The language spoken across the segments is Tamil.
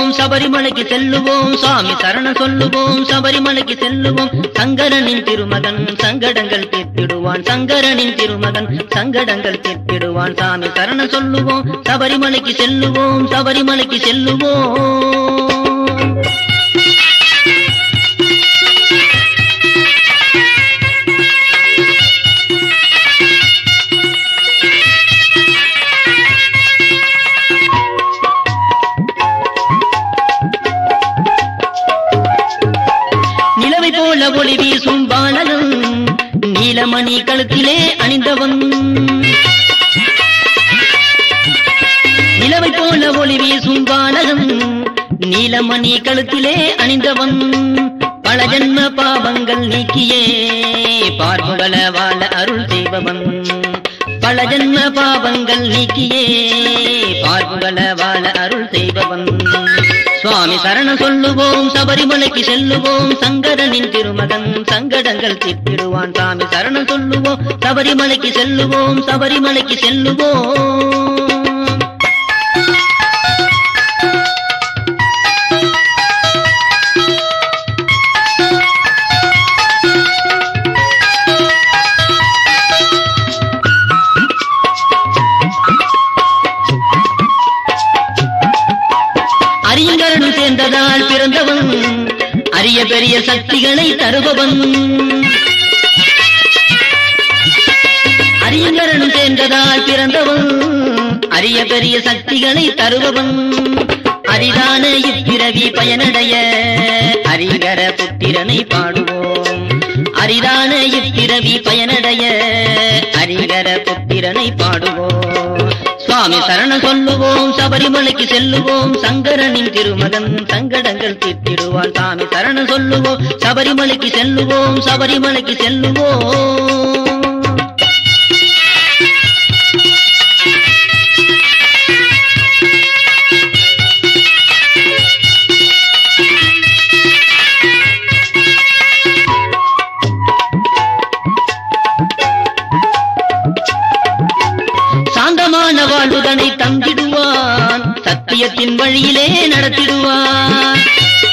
சொல்லுவோம் சபரிமலைக்கு செல்லுவோம் சுவாமி சரண சொல்லுவோம் சபரிமலைக்கு செல்லுவோம் சங்கரனின் திருமகன் சங்கடங்கள் தீர்த்திடுவான் சங்கரனின் திருமகன் சங்கடங்கள் தீர்த்திடுவான் சாமி சரண சொல்லுவோம் சபரிமலைக்கு செல்லுவோம் சபரிமலைக்கு செல்லுவோம் நிலவை போல ஒளி வீசும் பாலகன் நீலமணி கழுத்திலே அணிந்தவன் நிலவை போல ஒளி வீசும் பாலகன் நீலமணி கழுத்திலே அணிந்தவன் பல ஜன்ம பாவங்கள் நீக்கியே பார்முகல வாழ அருள் செய்பவன் பல ஜன்ம பாவங்கள் நீக்கியே பார்முகல வாழ அருள் செய்பவன் சுவாமி சரண சொல்லுவோம் சபரிமலைக்கு செல்லுவோம் சங்கரனின் திருமகன் சங்கடங்கள் தீர்த்திடுவான் சாமி சரண சொல்லுவோம் சபரிமலைக்கு செல்லுவோம் சபரிமலைக்கு செல்லுவோம் அரியங்கரனும் சேர்ந்ததால் பிறந்தவன் அரிய பெரிய சக்திகளை தருபவன் அரியங்கரனும் சேர்ந்ததால் பிறந்தவன் அரிய பெரிய சக்திகளை தருபவன் அரிதான இப்பிறவி பயனடைய அரிகர புத்திரனை பாடுவோம் அரிதான இப்பிறவி பயனடைய அரிகர புத்திரனை பாடுவோம் சுவாமி சரண சொல்லுவோம் சபரிமலைக்கு செல்லுவோம் சங்கரனின் திருமகன் சங்கடங்கள் தீர்த்திடுவான் சாமி சரண சொல்லுவோம் சபரிமலைக்கு செல்லுவோம் சபரிமலைக்கு செல்லுவோம் சாந்தமான வாழ்வுதனை தந்திடுவான் சத்தியத்தின் வழியிலே நடத்திடுவான்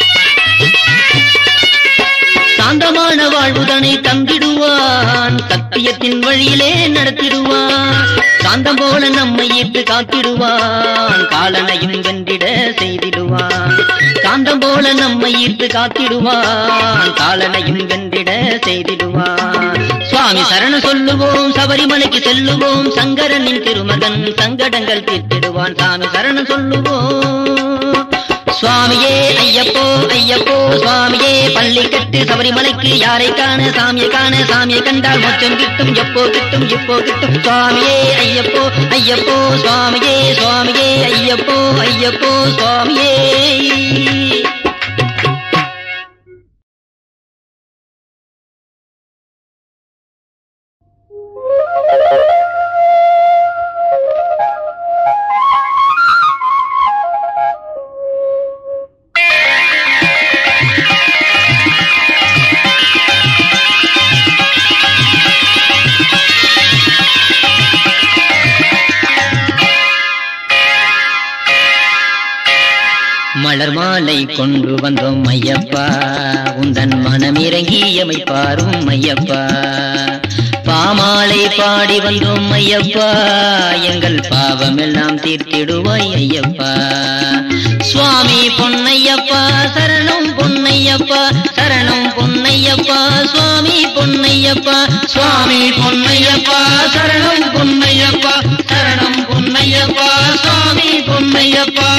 சாந்தமான வாழ்வுதனை தந்திடுவான் சத்தியத்தின் வழியிலே நடத்திடுவான் சாந்தம் போல நம்மை ஈர்த்து காத்திடுவான் காலனையும் வென்றிட செய்திடுவான் காந்தம் போல நம்மை ஈர்த்து காத்திடுவான் காலனையும் வென்றிட செய்திடுவான் சுவாமி சரண சொல்லுவோம் சபரிமலைக்கு செல்லுவோம் சங்கரனின் திருமகன் சங்கடங்கள் தீர்த்திடுவான் சாமி சரண சொல்லுவோம் சுவாமியே ஐயப்போ ஐயப்போ சுவாமியே பள்ளி கட்டு சபரிமலைக்கு யாரை காண சாமியை காண சாமியை கண்டால் மோட்சம் கிட்டும் எப்போ கிட்டும் எப்போ கிட்டும் சுவாமியே ஐயப்போ ஐயப்போ சுவாமியே சுவாமியே ஐயப்போ ஐயப்போ சுவாமியே மலர் மாலை கொண்டு வந்தோம் ஐயப்பா உந்தன் மனம் இறங்கி எமை பாரும் ஐயப்பா பாமாலை பாடி வந்தோம் ஐயப்பா எங்கள் பாவமெல்லாம் தீர்த்திடுவாய் ஐயப்பா சுவாமி பொன்னையப்பா சரணம் பொன்னையப்பா சரணம் பொன்னையப்பா சுவாமி பொன்னையப்பா சுவாமி பொன்னையப்பா சரணம் பொன்னையப்பா சரணம் பொன்னையப்பா சுவாமி பொன்னையப்பா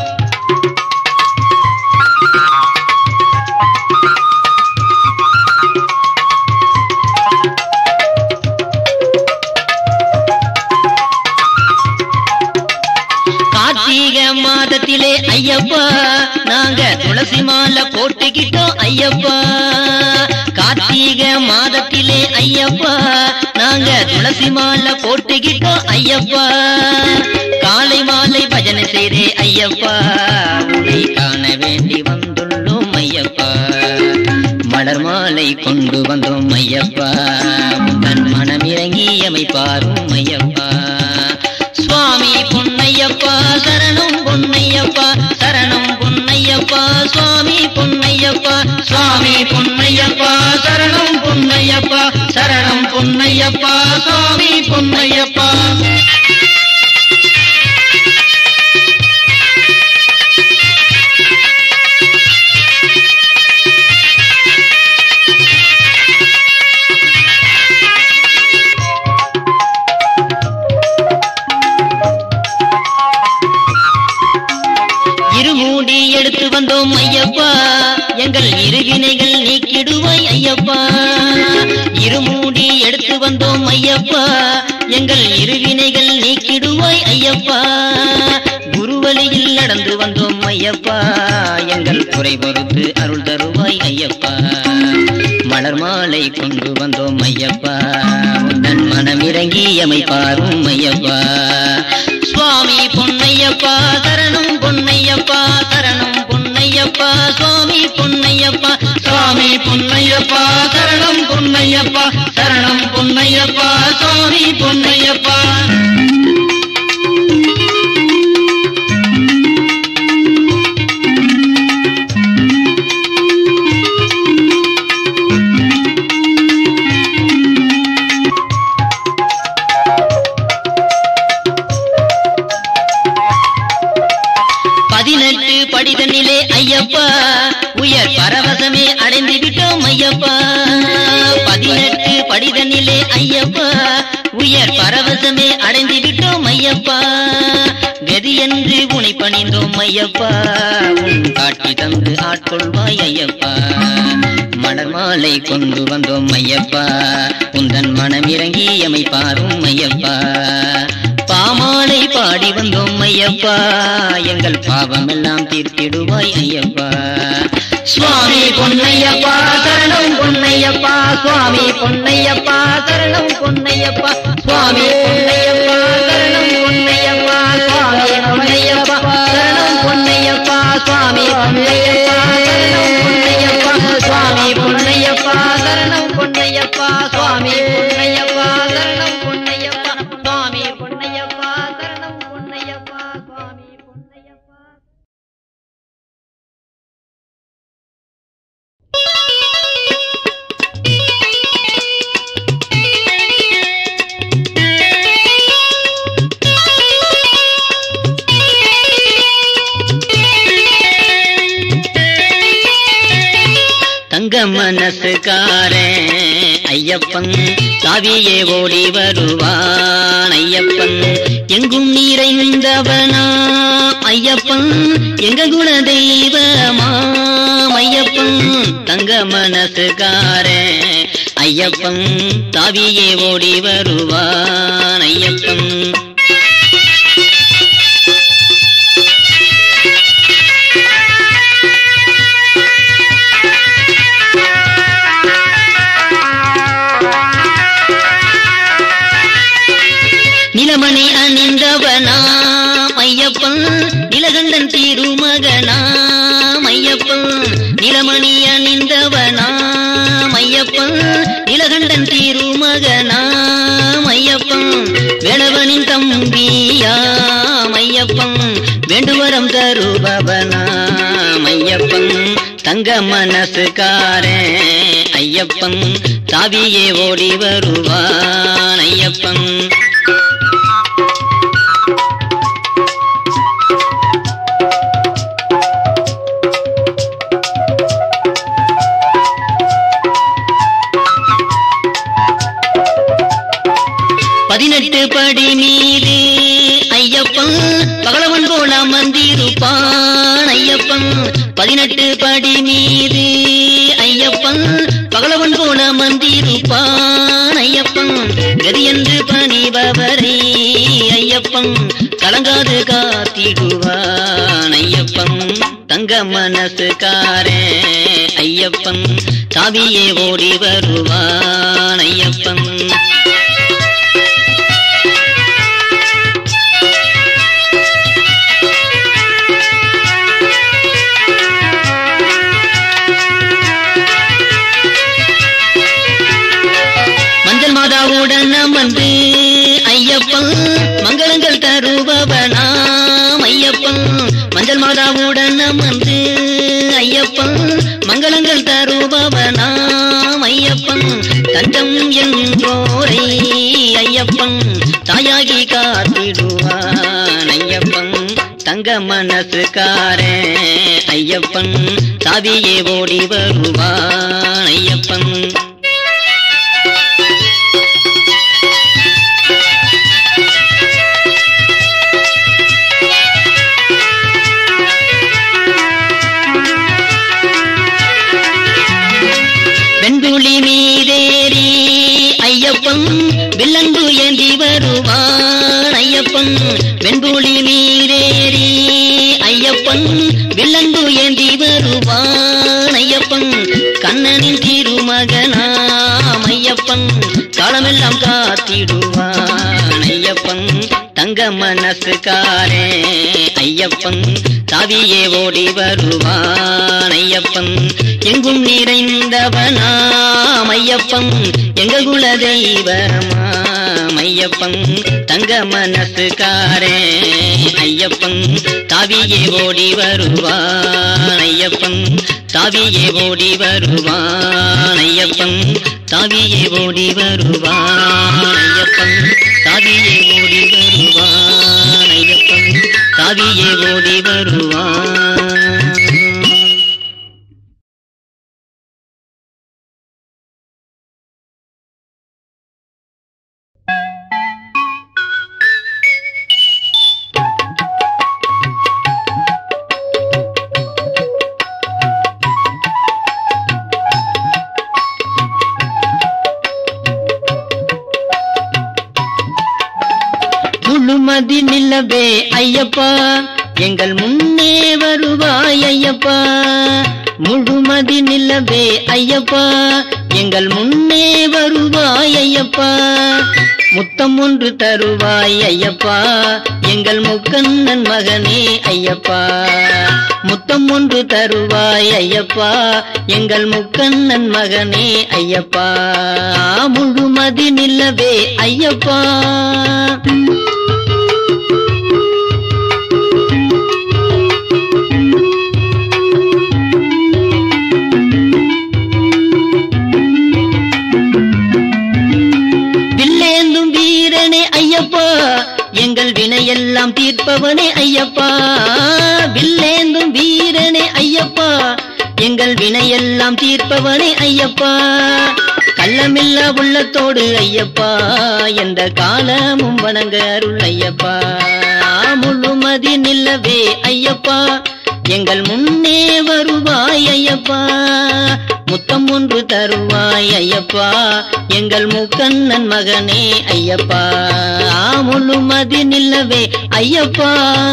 கார்த்திக மாதத்திலே ஐயப்பா நாங்க துளசி மாலை போட்டுக்கிட்டோம் ஐயப்பா கார்த்திக மாதத்திலே ஐயப்பா நாங்க துளசி மாலை போட்டுக்கிட்டோம் ஐயப்பா காலை மாலை பஜனை செய்தே ஐயப்பா உன்னை காண வேண்டி வந்துள்ளோம் ஐயப்பா மலர் மாலை கொண்டு வந்தோம் ஐயப்பா உந்தன் மனம் இறங்கி எமை பாரும் ஐயப்பா சுவாமி பொன்னையப்பா சரணம் பொன்னையப்பா சரணம் பொன்னையப்பா பொன்னையப்பா சுவாமி பொன்னையப்பா சுவாமி பொன்னையப்பா சரணம் பொன்னையப்பா சரணம் பொன்னையப்பா சுவாமி பொன்னையப்பா இருமூடி எடுத்து வந்தோம் ஐயப்பா எங்கள் இருவினைகள் நீக்கிடுவாய் ஐயப்பா இருமூடி எடுத்து வந்தோம் ஐயப்பா எங்கள் இருவினைகள் நீக்கிடுவாய் ஐயப்பா குருவழியில் நடந்து வந்தோம் ஐயப்பா எங்கள் குறை பொறுத்து அருள் தருவாய் ஐயப்பா மலர் மாலை கொண்டு வந்தோம் ஐயப்பா உந்தன் மனம் இறங்கி எமை பாரும் ஐயப்பா சுவாமி பொன்னையப்பா சரணம் பொன்னையப்பா சரணம் பொன்னையப்பா சுவாமி பொன்னையப்பா சுவாமி பொன்னையப்பா சரணம் பொன்னையப்பா சரணம் பொன்னையப்பா சுவாமி பொன்னையப்பா பதினெட்டு படிதனிலே ஐயப்பா உயர் பரவசமே அடைந்து விட்டோம் ஐயப்பா பதினெட்டு படிதனிலே ஐயப்பா உயர் பரவசமே அடைந்து விட்டோம் ஐயப்பா கதி என்று உனை பணிந்தோம் ஐயப்பா உன் காட்டி தந்து ஆட்கொள்வாய் ஐயப்பா மலர் மாலை கொண்டு வந்தோம் ஐயப்பா உந்தன் மனம் இறங்கி எமை பாரும் ஐயப்பா பாமாலை பாடி வந்தோம் ஐயப்பா எங்கள் பாவம் எல்லாம் தீர்த்திடுவாய் ஐயப்பா சுவாமி பொன்னையப்பா சரணம் பொன்னையப்பா சுவாமி பொன்னையப்பா சரணம் பொன்னையப்பா சுவாமி பொன்னையப்பா சரணம் பொன்னையப்பா சுவாமி பொன்னையப்பா சரணம் பொன்னையப்பா சுவாமி பொன்னையப்பா சரணம் பொன்னையப்பா சுவாமி பொன்னையப்பா சரணம் பொன்னையப்பா சுவாமி பொன்னையப்பா சரணம் பொன்னையப்பா சுவாமி பொன்னையப்பா சரணம் பொன்னையப்பா சுவாமி பொன்னையப்பா தங்க மனசுக்காரன் ஐயப்பன் காவியே ஓடி வருவான் ஐயப்பன் எங்கும் நிறைந்தவனா ஐயப்பன் எங்க குல தெய்வமாம் ஐயப்பன் தங்க மனசுக்காரன் ஐயப்பன் காவியே ஓடி வருவான் ஐயப்பன் நிலமணி அணிந்தவனாம் ஐயப்பன் நிலகண்டன் திருமகனாம் ஐயப்பன் நிலமணி அணிந்தவனாம் ஐயப்பன் நிலகண்டன் திருமகனாம் ஐயப்பன் வேளவனின் தம்பியாம் ஐயப்பன் வேண்டுவரம் தருபவனாம் ஐயப்பன் தங்க மனசுக்காரன் ஐயப்பன் தாவியே ஓடி வருவான் ஐயப்பன் பதினெட்டு படி மீது ஐயப்பன் பகலவன் போல அமர்ந்திருப்பான் ஐயப்பன் பதினெட்டு படி மீது ஐயப்பன் பகலவன் போல அமர்ந்திருப்பான் ஐயப்பன் கதி என்று பணிபவரே ஐயப்பன் கலங்காது காத்திடுவான் ஐயப்பன் தங்க மனசுக்காரன் ஐயப்பன் தாவியே ஓடி வருவான் ஐயப்பன் மஞ்சள் மாதாவுடன் அமர்ந்து ஐயப்பன் மங்களங்கள் தருபவனாம் ஐயப்பன் மஞ்சள் மாதாவுடன் அமர்ந்து ஐயப்பன் தஞ்சம் என்றோரை ஐயப்பன் தாயாகி காத்திடுவான் ஐயப்பன் தங்க மனசுக்காரே ஐயப்பன் சாவியே ஓடி வருவான் ஐயப்பன் வெண்துளி மீதேறி ஐயப்பன் வில்லன்பு ஏந்தி வருவான் ஐயப்பன் வெண்துளி மீதேறி ஐயப்பன் வில்லன்பு ஏந்தி வருவான் ஐயப்பன் கண்ணனின் திருமகனாம் ஐயப்பன் காலமெல்லாம் காத்திடுவான் ஐயப்பன் தங்க மனசுக்காரே ஐயப்பன் சாவியே ஓடி வருவான் ஐயப்பன் எங்கும் நிறைந்தவனாம் ஐயப்பன் எங்க குல தெய்வமாம் ஐயப்பன் தங்க மனசுக்காரே ஐயப்பன் தாவியே ஓடி வருவான் ஐயப்பன் தாவியே ஓடி வருவான் ஐயப்பன் தாவியே ஓடி வருவான் ஐயப்பன் தாவியே ஓடி வருவான் ஐயப்பன் தாவியே ஓடி வருவான் முழுமதி நிலவே ஐயப்பா எங்கள் முன்னே வருவாய் ஐயப்பா முழுமதி நிலவே ஐயப்பா எங்கள் முன்னே வருவாய் ஐயப்பா முத்தம் ஒன்று தருவாய் ஐயப்பா எங்கள் முக்கண்ணன் மகனே ஐயப்பா முத்தம் ஒன்று தருவாய் ஐயப்பா எங்கள் முக்கண்ணன் மகனே ஐயப்பா முழுமதி நிலவே ஐயப்பா வில்லேந்தும் வீரனே ஐயப்பா எங்கள் வினையெல்லாம் தீர்ப்பவனே ஐயப்பா வில்லேந்தும் வீரனே ஐயப்பா எங்கள் வினையெல்லாம் தீர்ப்பவனே ஐயப்பா கள்ளமில்லா உள்ளத்தோடு ஐயப்பா எந்த காலமும் வணங்க அருள் ஐயப்பா முழுமதி நில்லவே ஐயப்பா எங்கள் முன்னே வருவாய் ஐயப்பா முத்தம் ஒன்று தருவாய் ஐயப்பா எங்கள் முக்கண்ணன் மகனே ஐயப்பா முழுமதி நில்லவே ஐயப்பா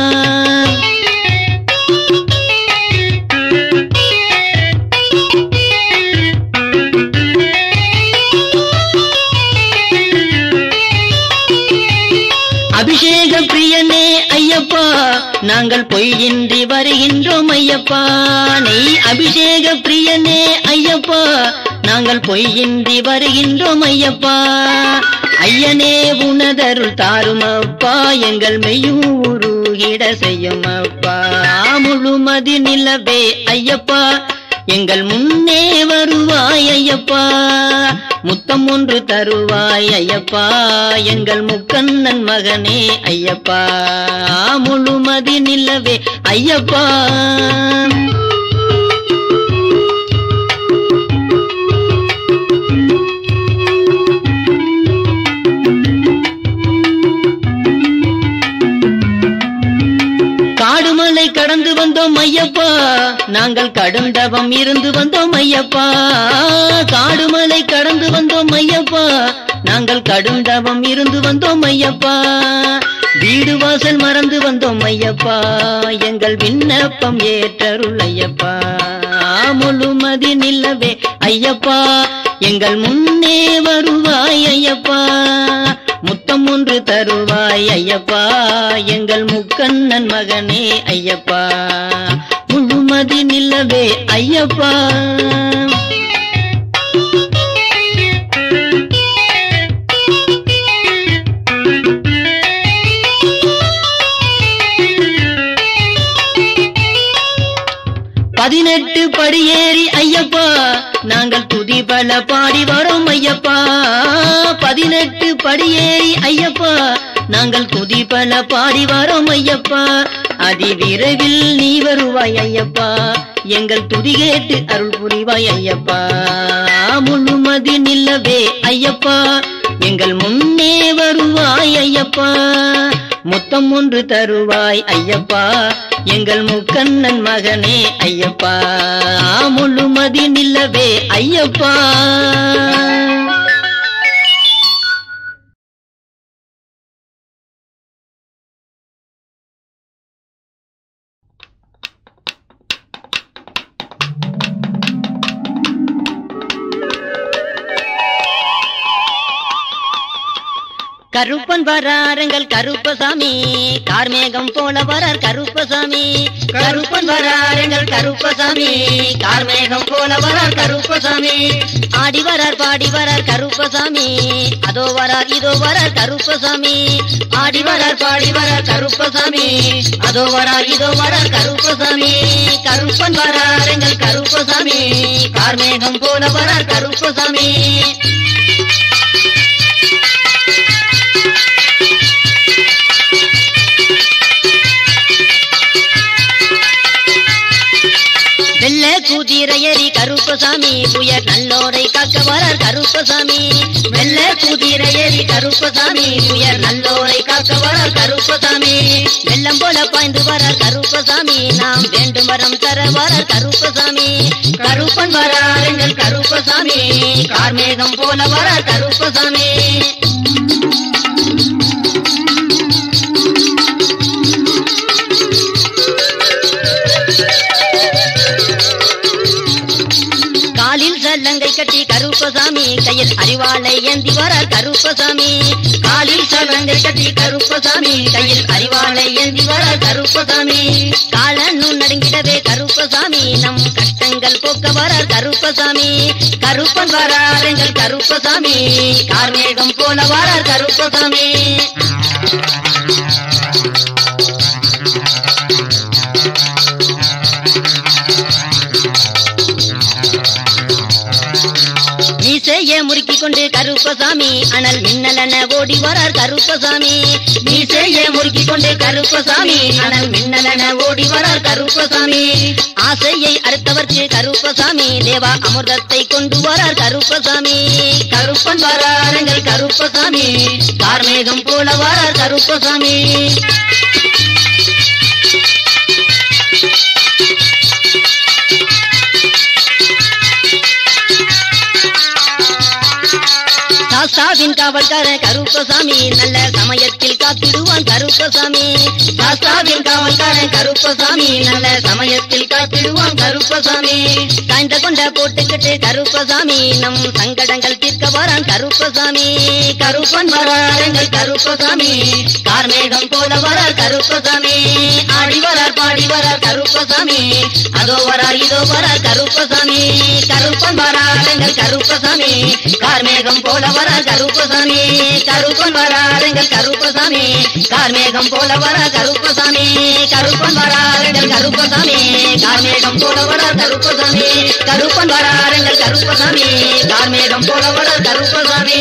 அபிஷேக பிரியனே ஐயப்பா நாங்கள் பொய்யின்றி வருகின்றோம் ஐயப்பா நெய் அபிஷேக பிரியனே ஐயப்பா நாங்கள் பொய்யின்றி வருகின்றோம் ஐயப்பா ஐயனே உனதருள் தாரும் அப்பா எங்கள் மெய்யும் உருகிட செய்யும் அப்பா முழுமதி நிலவே ஐயப்பா எங்கள் முன்னே வருவாய் ஐயப்பா முத்தம் ஒன்று தருவாய் ஐயப்பா எங்கள் முக்கண்ணன் மகனே ஐயப்பா முழுமதி நிலவே ஐயப்பா காடுமலை கடந்து வந்தோம் ஐயப்பா நாங்கள் கடும் தவம் இருந்து வந்தோம் ஐயப்பா காடுமலை கடந்து வந்தோம் ஐயப்பா நாங்கள் கடும் தவம் இருந்து வந்தோம் ஐயப்பா வீடு வாசல் மறந்து வந்தோம் ஐயப்பா எங்கள் விண்ணப்பம் ஏற்றருள் ஐயப்பா முழுமதி நில்லவே ஐயப்பா எங்கள் முன்னே வருவாய் ஐயப்பா முத்தம் ஒன்று தருவாய் ஐயப்பா எங்கள் முக்கண்ணன் மகனே ஐயப்பா முழுமதி நில்லவே ஐயப்பா பதினெட்டு படியேறி ஐயப்பா நாங்கள் துதி பல பாடி வரோம் ஐயப்பா பதினெட்டு படியேறி ஐயப்பா நாங்கள் துதி பல பாடி வரோம் ஐயப்பா அதி விரைவில் நீ வருவாய் ஐயப்பா எங்கள் துதி கேட்டு அருள் புரிவாய் ஐயப்பா முழுமதி நில்லவே ஐயப்பா எங்கள் முன்னே வருவாய் ஐயப்பா முத்தம் ஒன்று தருவாய் ஐயப்பா எங்கள் முக்கண்ணன் மகனே ஐயப்பா முழுமதி நில்லவே ஐயப்பா கருப்பன் வராருங்கள் கருப்பசாமி கார்மேகம் போல வரார் கருப்பசாமி கருப்பன் வராருங்கள் கருப்பசாமி கார்மேகம் போல வரார் கருப்பசாமி ஆடி வரார் பாடி வரார் கருப்பசாமி அதோ வரார் இதோ வரார் கருப்பசாமி ஆடி வரார் பாடி வரார் கருப்பசாமி அதோ வரார் இதோ வரார் கருப்பசாமி கருப்பன் வராருங்கள் கருப்பசாமி கார்மேகம் போல வரார் கருப்பசாமி வெள்ள குதிரையரி கருப்பசாமி புயர் நல்லோரை காக்க வரார் கருப்பசாமி வெள்ள குதிரையரி கருப்பசாமி புயர் நல்லோரை காக்க வரார் கருப்பசாமி வெள்ளம் போல பாய்ந்து வரார் கருப்பசாமி நாம் வேண்டும் வரம் தர வரார் கருப்பசாமி கருப்பன் வரார் எங்கள் கருப்பசாமி கார்மேகம் போல வரார் கருப்பசாமி காலில் சல்லங்கை கட்டி கருப்பசாமி கையில் அறிவாளை ஏந்தி வரார் கருப்பசாமி காலில் சல்லங்கை கட்டி கருப்பசாமி கையில் அறிவாளை ஏந்தி வரார் கருப்பசாமி காலன்னு நடுங்கிடவே கருப்பசாமி நம் கஷ்டங்கள் போக்க வரார் கருப்பசாமி கருப்பன் வரார் எங்கள் கருப்பசாமி கார்மேகம் போல வரார் கருப்பசாமி மீசைய முறுக்கி கொண்டு கருப்பசாமி அனல் மின்னலன ஓடி வரார் கருப்பசாமி மீசைய முறுக்கி கொண்டு கருப்பசாமி அனல் மின்னலன ஓடி வரார் கருப்பசாமி ஆசையை அறுத்தவர்க்கு கருப்பசாமி தேவா அமிர்தத்தை கொண்டு வரார் கருப்பசாமி கருப்பன் வரார் எங்கள் கருப்பசாமி கார்மேகம் போல வரார் கருப்பசாமி சாஸ்தாவின் காவல்கார கருப்பசாமி நல்ல சமயத்தில் காத்திடுவான் கருப்பசாமி சாஸ்தாவின் காவல்கார கருப்பசாமி நல்ல சமயத்தில் காத்திடுவான் கருப்பசாமி காய்ந்த கொண்ட போட்டுக்கிட்டு கருப்பசாமி நம் சங்கடங்கள் தீர்க்க வரான் கருப்பசாமி கருப்பன் வரார் எங்கள் கருப்பசாமி கார்மேகம் போல வரார் கருப்பசாமி ஆடி வரார் பாடி வரார் கருப்பசாமி அதோ வரார் இதோ வரார் கருப்பசாமி கருப்பன் வரார் எங்கள் கருப்பசாமி கார்மேகம் போல வரார் கருப்பசாமி கருப்பன் வரார் எங்கள் கருப்பசாமி கார்மேகம் போல வரார் கருப்பசாமி கருப்பன் வரார் எங்கள் கருப்பசாமி கார்மேகம் போல வரார் கருப்பசாமி கருப்பன் வரார் எங்கள் கருப்பசாமி கார்மேகம் போல வரார் கருப்பசாமி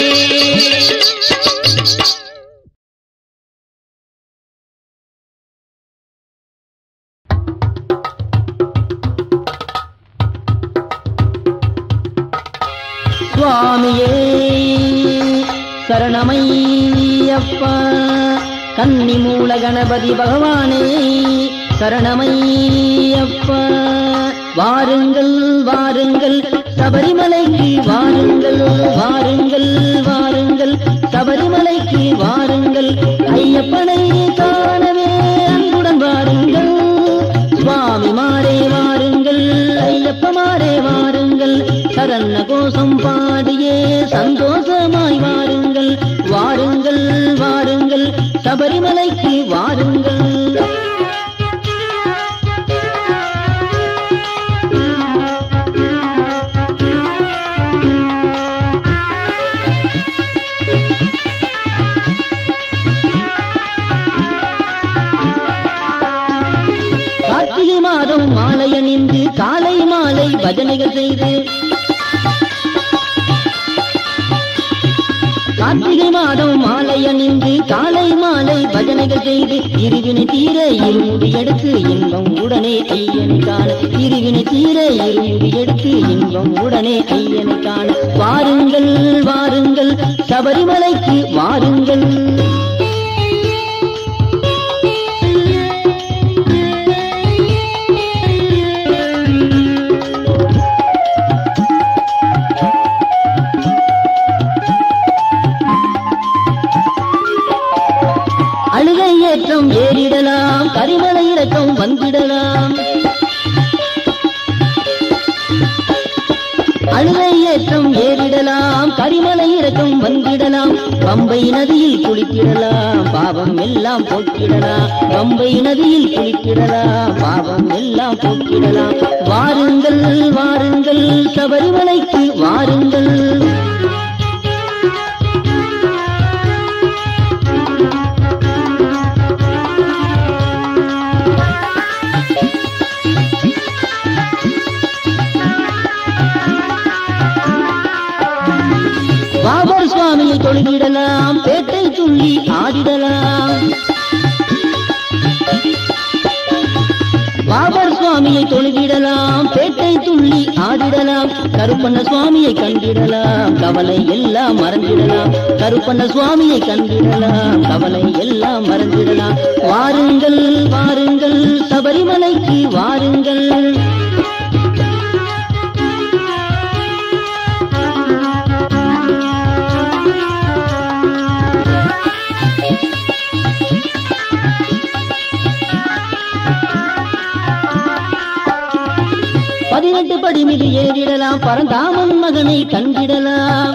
சுவாமியே சரணமையப்பா கன்னி மூல கணபதி பகவானே சரணமையப்பா வாருங்கள் வாருங்கள் சபரிமலைக்கு வாருங்கள் வாருங்கள் வாருங்கள் சபரிமலைக்கு வாருங்கள் ஐயப்பனை காணவே அன்புடன் வாருங்கள் சுவாமி மாறே வாருங்கள் ஐயப்ப மாறே வாருங்கள் சரண கோஷம் பாடியே சந்தோஷமாய் வாருங்கள் வாருங்கள் வாருங்கள் சபரிமலைக்கு வாருங்கள் கார்த்திகை மாதம் மாலை அணிந்து காலை மாலை பஜனைகள் செய்து கார்த்திகை மாதம் மாலை அணிந்து காலை மாலை பஜனைகள் செய்து இருவினை தீர இருமுடி எடுத்து இன்பம் உடனே ஐயனை காண இருவினை தீர இருமுடி எடுத்து இன்பம் உடனே ஐயனை காண வாருங்கள் வாருங்கள் சபரிமலைக்கு வாருங்கள் அழுகை ஏற்றம் ஏறிடலாம் கரிமலை இறக்கம் வந்திடலாம் அழுகை ஏற்றம் ஏறிடலாம் கரிமலை இறக்கம் வந்திடலாம் பம்பை நதியில் குளித்திடலாம் பாவம் எல்லாம் போக்கிடலாம் பம்பை நதியில் குளித்திடலாம் பாவம் எல்லாம் போக்கிடலாம் வாருங்கள் வாருங்கள் சபரிமலைக்கு வாருங்கள் பாபர் சுவாமியை தொழுதிடலாம் பேட்டை துள்ளி ஆடிடலாம் பாபர் சுவாமியை தொழுதிடலாம் பேட்டை துள்ளி ஆடிடலாம் கருப்பண்ண சுவாமியை கண்டிடலாம் கவலை எல்லாம் மறந்திடலாம் கருப்பண்ண சுவாமியை கண்டிடலாம் கவலை எல்லாம் மறந்திடலாம் வாருங்கள் வாருங்கள் சபரிமலைக்கு வாருங்கள் பதினெட்டு படி மீது ஏறிடலாம் பரந்தாமன் மகனை கண்டிடலாம்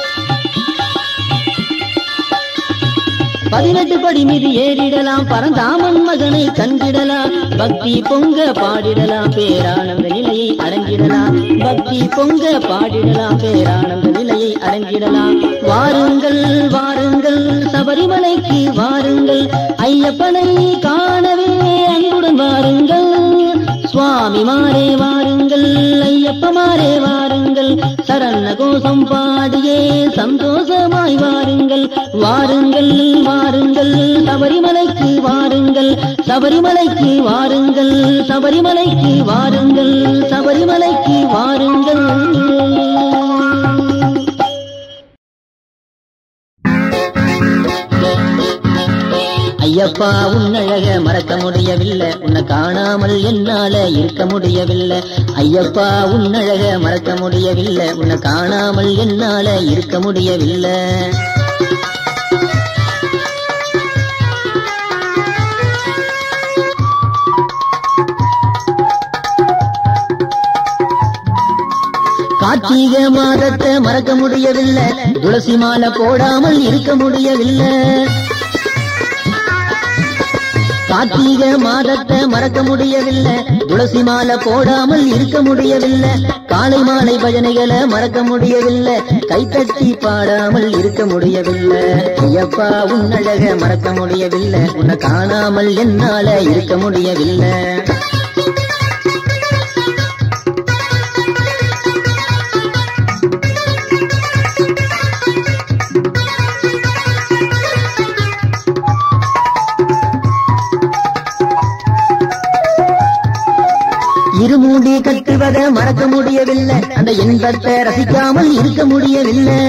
பதினெட்டு படி மீது ஏறிடலாம் பரந்தாமன் மகனை கண்டிடலாம் பக்தி பொங்க பாடிடலாம் பேரானந்த நிலையை அடைஞ்சிடலாம் பக்தி பொங்க பாடிடலாம் பேரானந்த நிலையை அடைஞ்சிடலாம் வாருங்கள் வாருங்கள் சபரிமலைக்கு வாருங்கள் ஐயப்பனை காணவே அன்புடன் வாருங்கள் சுவாமி மாறே வாருங்கள் ஐயப்ப மாறே வாருங்கள் சரண கோஷம் பாடியே சந்தோஷமாய் வாருங்கள் வாருங்கள் வாருங்கள் சபரிமலைக்கு வாருங்கள் சபரிமலைக்கு வாருங்கள் சபரிமலைக்கு வாருங்கள் சபரிமலைக்கு வாருங்கள் ஐயப்பா உன்னழக மறக்க முடியவில்லை உன்னை காணாமல் என்னால இருக்க முடியவில்லை ஐயப்பா உன்னழக மறக்க முடியவில்லை உன்னை காணாமல் என்னால இருக்க முடியவில்லை கார்த்திக மாதத்தை மறக்க முடியவில்லை துளசி மாலை போடாமல் இருக்க முடியவில்லை கார்த்திக மாதத்தை மறக்க முடியவில்லை துளசி மாலை போடாமல் இருக்க முடியவில்லை காலை மாலை பஜனைகளை மறக்க முடியவில்லை கைத்தட்டி பாடாமல் இருக்க முடியவில்லை ஐயப்பா உன்னழக மறக்க முடியவில்லை உன்னை காணாமல் என்னால இருக்க முடியவில்லை இருமூடி கட்டுவதை மறக்க முடியவில்லை அந்த இன்பத்தை ரசிக்காமல் இருக்க முடியவில்லை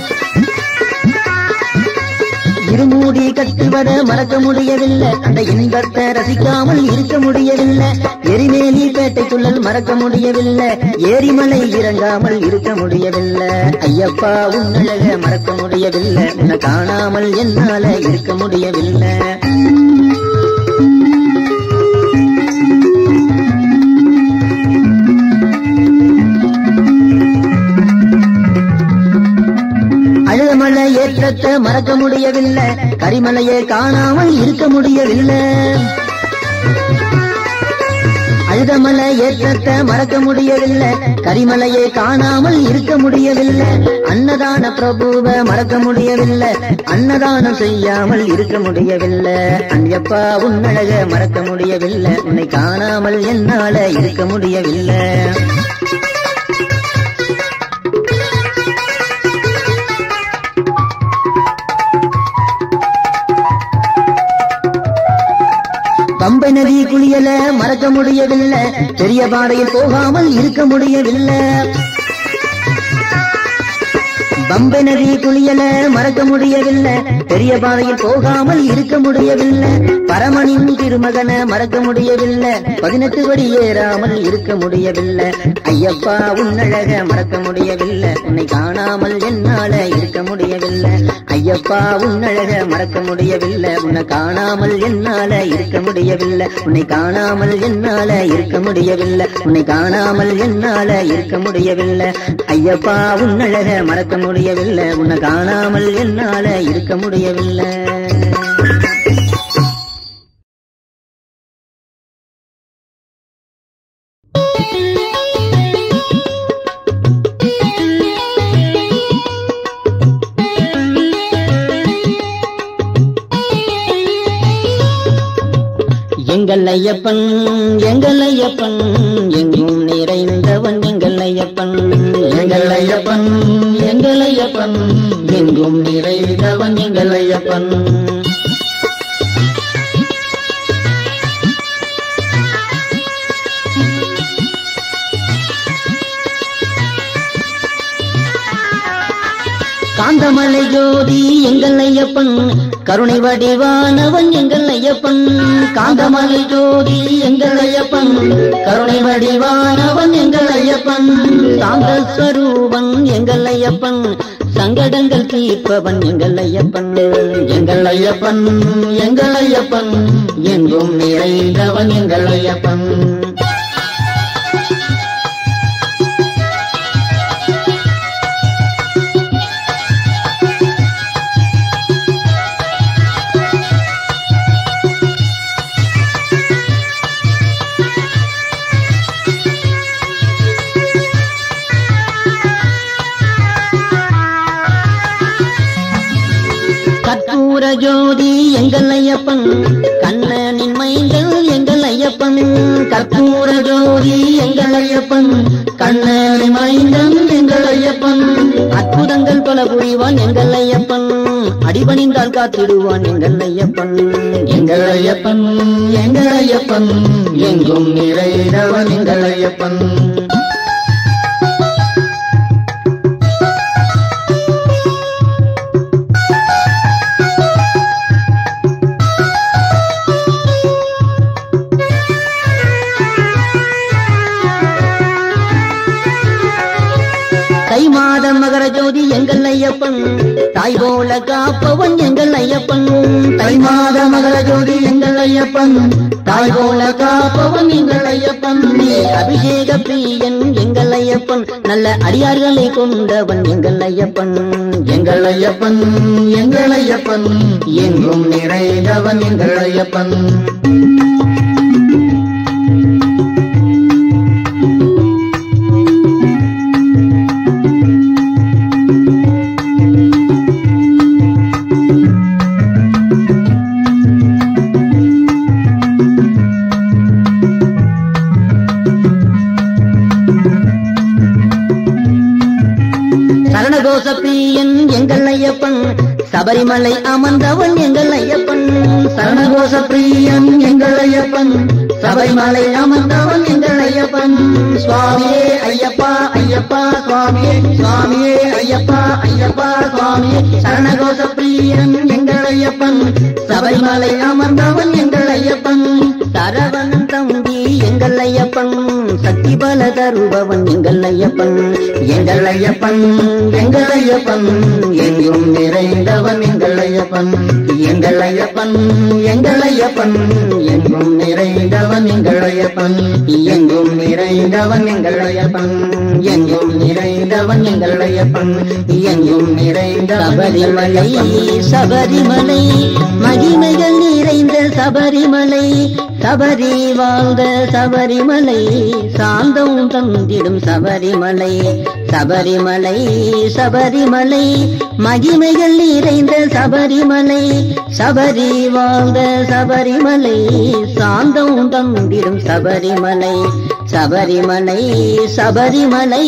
இருமூடி கட்டுவதை மறக்க முடியவில்லை அந்த இன்பத்தை ரசிக்காமல் இருக்க முடியவில்லை எரிமேலி பேட்டைக்குள்ளல் மறக்க முடியவில்லை ஏரிமலை இறங்காமல் இருக்க முடியவில்லை ஐயப்பா உன்னழக மறக்க முடியவில்லை உன்னை காணாமல் என்னால இருக்க முடியவில்லை அழுதமலை ஏற்றத்தை மறக்க முடியவில்லை கரிமலையை காணாமல் இருக்க முடியவில்லை அழுதமலை ஏற்றத்தை மறக்க முடியவில்லை கரிமலையை காணாமல் இருக்க முடியவில்லை அன்னதான பிரபுவை மறக்க முடியவில்லை அன்னதானம் செய்யாமல் இருக்க முடியவில்லை அஞ்சப்பா உன்னழக மறக்க முடியவில்லை உன்னை காணாமல் என்னால இருக்க முடியவில்லை பம்பை நதி குளியல மறக்க முடியவில்லை பெரிய பாடையில் போகாமல் இருக்க முடியவில்லை பம்பை நதி குளியல மறக்க முடியவில்லை பெரிய பாதையில் போகாமல் இருக்க முடியவில்லை பரமனின் திருமகனை மறக்க முடியவில்லை பதினெட்டு படி ஏறாமல் இருக்க முடியவில்லை ஐயப்பா உன்னழக மறக்க முடியவில்லை உன்னை காணாமல் என்னால இருக்க முடியவில்லை ஐயப்பா உன்னழக மறக்க முடியவில்லை உன்னை காணாமல் என்னால இருக்க முடியவில்லை உன்னை காணாமல் என்னால இருக்க முடியவில்லை உன்னை காணாமல் என்னால இருக்க முடியவில்லை ஐயப்பா உன்னழக மறக்க முடியவில்லை உன்னை காணாமல் என்னால இருக்க முடியவில்லை எங்கள் ஐயப்பன் எங்கள் ஐயப்பன் எங்கும் நிறைந்தவன் எங்கள் ஐயப்பன் எங்கள் ஐயப்பன் எங்கள் ஐயப்பன் எங்கும் நிறைந்தவன் எங்கள் ஐயப்பன் காந்தமலை ஜோதி எங்கள் ஐயப்பன் கருணை வடிவானவன் எங்கள் ஐயப்பன் காந்தமலை ஜோதி எங்கள் ஐயப்பன் கருணை வடிவானவன் எங்கள் ஐயப்பன் சாந்த ஸ்வரூபன் எங்கள் ஐயப்பன் சங்கடங்கள் தீர்ப்பவன் எங்கள் ஐயப்பன் எங்கள் ஐயப்பன் எங்கள் ஐயப்பன் எங்கும் நிறைந்தவன் எங்கள் ஐயப்பன் கற்பூர ஜோதி எங்கள் ஐயப்பன் கண்ணனின் மைந்தல் எங்கள் ஐயப்பன் கற்பூர ஜோதி எங்கள் ஐயப்பன் கண்ணனின் மைந்தன் எங்கள் ஐயப்பன் அற்புதங்கள் பல புரிவான் எங்கள் ஐயப்பன் அடிபணிந்தால் காத்திடுவான் எங்கள் ஐயப்பன் எங்கள் ஐயப்பன் எங்கள் ஐயப்பன் எங்கும் நிறைந்தவன் எங்கள் ஐயப்பன் தை மாத மகர ஜோதி எங்கள் ஐயப்பன் தாய் போல காப்பவன் எங்கள் ஐயப்பன் தை மாத மகர ஜோதி எங்கள் ஐயப்பன் தாய் போல காப்பவன் எங்கள் ஐயப்பன் நீ அபிஷேக பிரியன் எங்கள் ஐயப்பன் நல்ல அடியார்களை கொண்டவன் எங்கள் ஐயப்பன் எங்கள் ஐயப்பன் எங்கள் ஐயப்பன் எங்கும் நிறைந்தவன் எங்கள் ஐயப்பன் சரணகோச பிரியன் எங்கள் ஐயப்பன் சபரிமலை அமர்ந்தவன் எங்கள் ஐயப்பன் சரணகோச பிரியன் எங்கள் ஐயப்பன் சபரிமலை அமர்ந்தவன் எங்கள் ஐயப்பன் சுவாமியே ஐயப்பா ஐயப்பா சுவாமியே சுவாமியே ஐயப்பா ஐயப்பா சுவாமியே சரணகோச பிரியன் எங்கள் ஐயப்பன் சபரிமலை அமர்ந்தவன் எங்கள் ஐயப்பன் சரவணன் தம்பி எங்கள் ஐயப்பன் சக்தி பல தருபவன் எங்கள் ஐயப்பன் எங்கள் ஐயப்பன் எங்கள் ஐயப்பன் எங்கும் நிறைந்தவன் எங்கள் ஐயப்பன் எங்கள் ஐயப்பன் எங்கள் ஐயப்பன் எங்கும் நிறைந்தவன் எங்கள் ஐயப்பன் எங்கும் நிறைந்தவன் எங்கள் ஐயப்பன் எங்கும் நிறைந்தவன் எங்கள் ஐயப்பன் எங்கும் நிறைந்த சபரிமலை சபரிமலை மகிமைகள் நிறைந்த சபரிமலை சபரி வாழ்ந்த சபரிமலை சாந்தம் தந்திடும் சபரிமலை சபரிமலை சபரிமலை மகிமைகள் நிறைந்த சபரிமலை சபரி வாழ்ந்த சபரிமலை சாந்தம் தந்திடும் சபரிமலை சபரிமலை சபரிமலை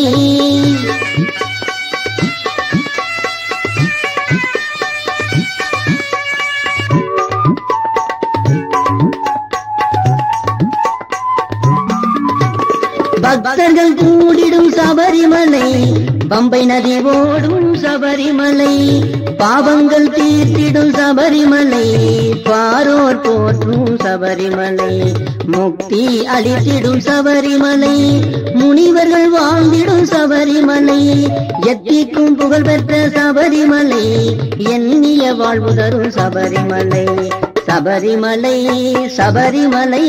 பம்பை நதி ஓடும் சபரிமலை பாவங்கள் தீர்த்திடும் சபரிமலை பாரோர் போற்றும் சபரிமலை முக்தி அளித்திடும் சபரிமலை முனிவர்கள் வாழ்ந்திடும் சபரிமலை எத்திக்கும் புகழ் பெற்ற சபரிமலை எண்ணிய வாழ்வு தரும் சபரிமலை சபரிமலை சபரிமலை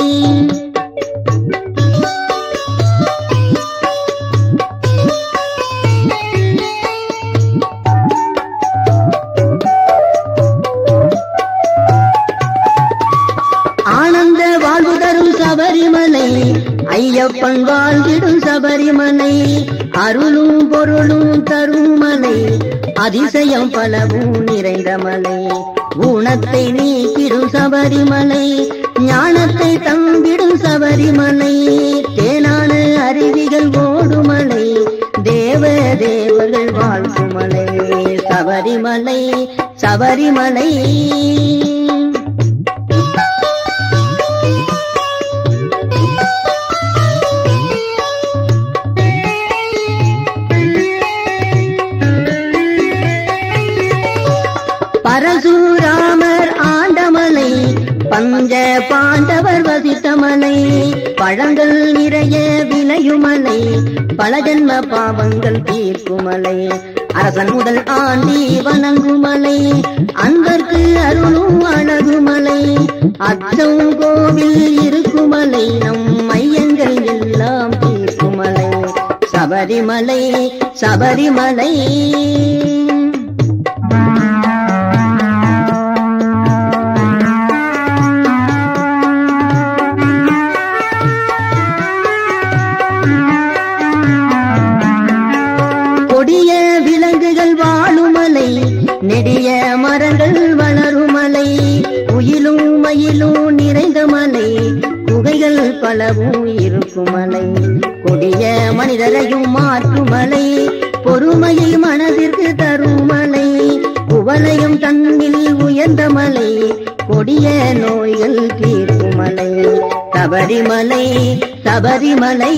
ஆனந்த வாழ்வு தரும் சபரிமலை ஐயப்பன் வாழ்ந்திடும் சபரிமலை அருளும் பொருளும் தரும் மலை அதிசயம் பலவும் நிறைந்த மலை ஊனத்தை நீக்கிடும் சபரிமலை ஞானத்தை தம்பிடும் சபரிமலை தேனான அருவிகள் ஓடுமலை தேவ தேவர்கள் வாழ்க்கும் மலை சபரிமலை சபரிமலை பரசுராமர் ஆண்டமலை பஞ்ச பாண்டவர் வசித்தமலை பழங்கள் நிறைய விளையுமலை பல ஜன்ம பாவங்கள் தீர்க்குமலை அரசன் முதல் ஆண்டி வணங்குமலை அன்பர்க்கு அருளும் அழகுமலை அச்சம் கோவில் இருக்குமலை நம் மையங்கள் எல்லாம் தீர்க்குமலை சபரிமலை சபரிமலை கொடிய விலங்குகள் வாழுமலை நெடிய மரங்கள் வளருமலை உயிலும் மயிலும் நிறைந்த மலை குகைகள் பலவும் இருக்குமலை கொடிய மனிதரையும் மாற்றுமலை பொறுமையை மனதிற்கு தருமலை குவலையும் தன்னில் உயர்ந்த மலை கொடிய நோய்கள் தீர்க்குமலை சபரிமலை சபரிமலை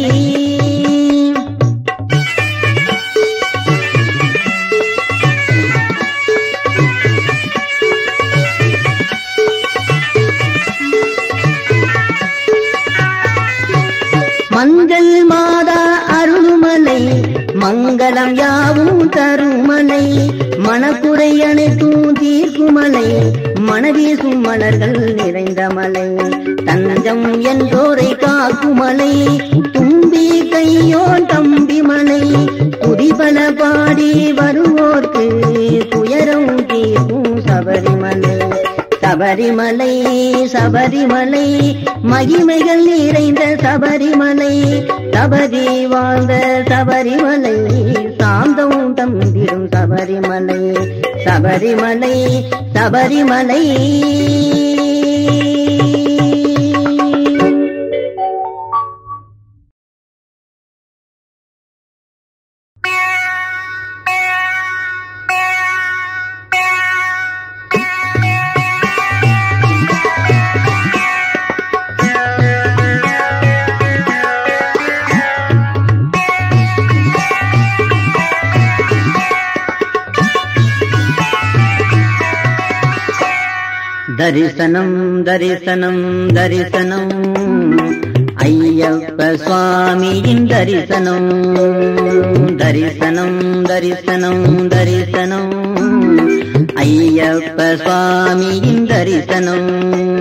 மங்கள் மாதா அருள்மலை மங்களம் யாவும் தருமலை மனக்குறை அனைத்தும் தீர்க்குமலை மனவீசும் மலர்கள் நிறைந்த மலை தஞ்சம் என்றோரை காக்குமலை தும்பி கையோன் தம்பி மலை துதிபல பாடி வருவோர்க்கு துயரம் தீர்க்கும் சபரிமலை சபரிமலை சபரிமலை மகிமைகள் நிறைந்த சபரிமலை சபரி வாழ்ந்த சபரிமலை சாந்தம் தம்பிடும் சபரிமலை சபரிமலை சபரிமலை தரிசனம் தரிசனம் தரிசனம் ஐயப்ப சுவாமியின் தரிசனம் தரிசனம் தரிசனம் தரிசனம் ஐயப்ப சுவாமியின் தரிசனம்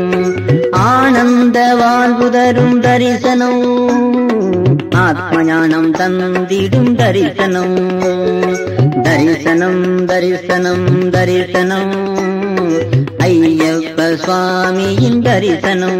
ஆனந்த வாழ்வு தரும் தரிசனம் ஆத்மஞானம் தந்திடும் தரிசனம் தரிசனம் தரிசனம் தரிசனம் ஐயப்ப சுவாமியின் தரிசனம்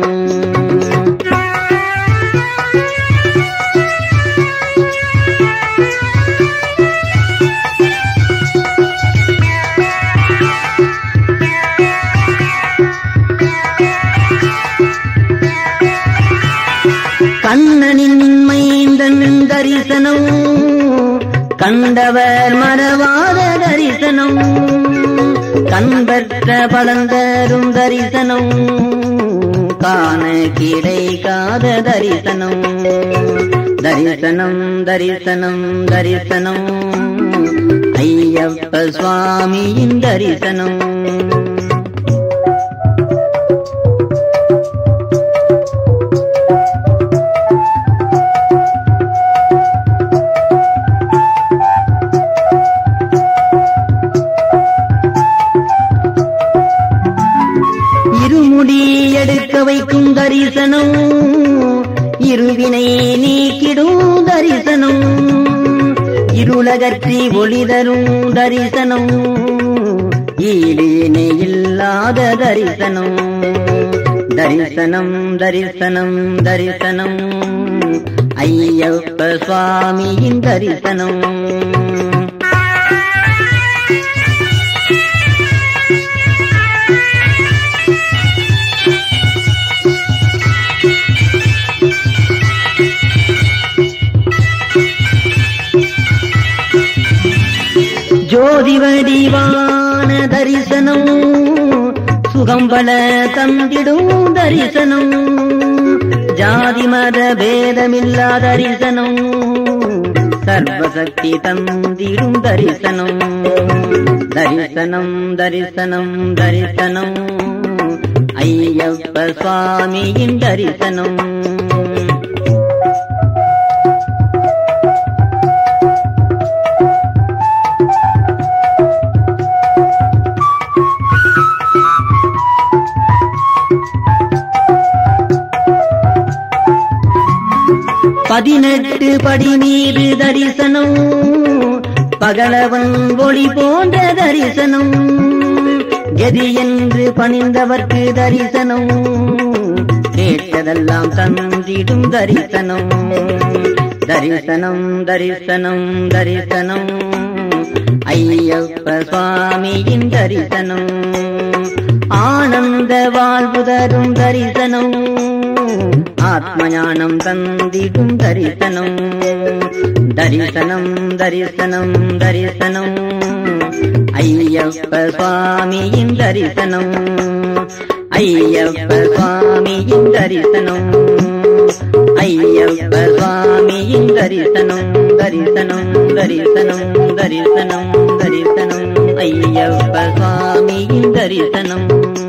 கண்ணனின் மைந்தன் தரிசனம் கண்டவர் மறவாத தரிசனம் கண்பற்ற பலந்தரும் தரிசனம் காண கிடைக்காத தரிசனம் தரிசனம் தரிசனம் தரிசனம் ஐயப்ப சுவாமியின் தரிசனம் இருமுடி எடுக்க வைக்கும் தரிசனம் இருவினை நீக்கிடும் தரிசனம் இருளகற்றி ஒளி தரும் தரிசனம் ஈடினை இல்லாத தரிசனம் தரிசனம் தரிசனம் தரிசனம் ஐயப்ப சுவாமியின் தரிசனம் ஜோதி வடிவான தரிசனம் சுகம் பல தந்திடும் தரிசனம் ஜாதி மத பேதமில்லா தரிசனம் சர்வசக்தி தந்திடும் தரிசனம் தரிசனம் தரிசனம் தரிசனம் ஐயப்ப சுவாமியின் தரிசனம் பதினெட்டு படி மீது தரிசனம் பகலவன் ஒளி போன்ற தரிசனம் எதி என்று பணிந்தவர்க்கு தரிசனம் கேட்டதெல்லாம் தந்திடும் தரிசனம் தரிசனம் தரிசனம் தரிசனம் ஐயப்ப சுவாமியின் தரிசனம் ஆனந்த வாழ்வு தரும் தரிசனம் ஆத்மஞானம் தந்திடும் தரிசனம் தரிசனம் தரிசனம் தரிசனம் ஐயப்ப சுவாமியின் தரிசனம் ஐயப்ப சுவாமியின் தரிசனம் ஐயப்ப சுவாமியின் தரிசனம் தரிசனம் தரிசனம் தரிசனம் தரிசனம் ஐயப்ப சுவாமியின் தரிசனம்